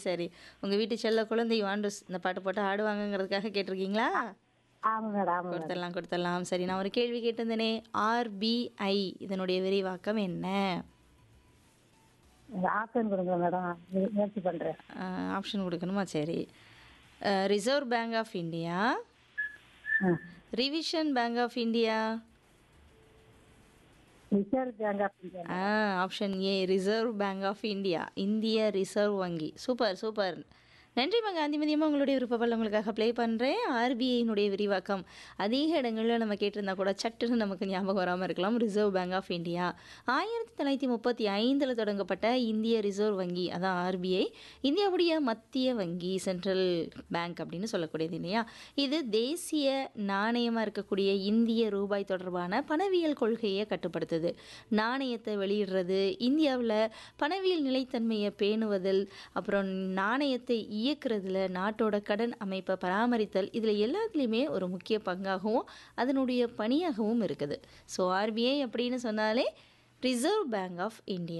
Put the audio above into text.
சரி உங்க வீட்டு செல்ல குழந்தை வாண்டஸ் இந்த பாட்டு போட்டு ஆடுவாங்கங்கிறதுக்காக கேட்டிருக்கீங்களா ஆமா மேடம் ஆமா மேடம் கொடுத்துடலாம் கொடுத்துடலாம் சரி நான் ஒரு கேள்வி கேட்டிருந்தேனே ஆர்பிஐ இதனுடைய விரிவாக்கம் என்ன ஆப்ஷன் கொடுங்க மேடம் மு- முயற்சி பண்றேன் ஆப்ஷன் கொடுக்கணுமா சரி ரிசர்வ் பேங்க் ஆஃப் இந்தியா ஆ. Revision bank of India reserve bank of India ஆ option A reserve bank of India இந்திய ரிசர்வ் வங்கி சூப்பர் சூப்பர் நன்றிம்மா காந்திமதியம்மா உங்களுடைய விருப்பப்பல் உங்களுக்காக ப்ளே பண்ணுறேன் ஆர்பிஐனுடைய விரிவாக்கம் அதிக இடங்களில் நம்ம கேட்டிருந்தா கூட சட்டுன்னு நமக்கு ஞாபகம் வராமல் இருக்கலாம் ரிசர்வ் பேங்க் ஆஃப் இந்தியா ஆயிரத்தி தொள்ளாயிரத்தி முப்பத்தி ஐந்தில் தொடங்கப்பட்ட இந்திய ரிசர்வ் வங்கி அதான் ஆர்பிஐ இந்தியாவுடைய மத்திய வங்கி சென்ட்ரல் பேங்க் அப்படின்னு சொல்லக்கூடியது இல்லையா இது தேசிய நாணயமாக இருக்கக்கூடிய இந்திய ரூபாய் தொடர்பான பணவியல் கொள்கையை கட்டுப்படுத்துது நாணயத்தை வெளியிடுறது இந்தியாவில் பணவியல் நிலைத்தன்மையை பேணுவதில் அப்புறம் நாணயத்தை இயக்குறதுல நாட்டோட கடன் அமைப்பை பராமரித்தல் இதில் எல்லாத்துலேயுமே ஒரு முக்கிய பங்காகவும் அதனுடைய பணியாகவும் இருக்குது ஸோ ஆர்பிஐ அப்படின்னு சொன்னாலே ரிசர்வ் பேங்க் ஆஃப் இந்தியா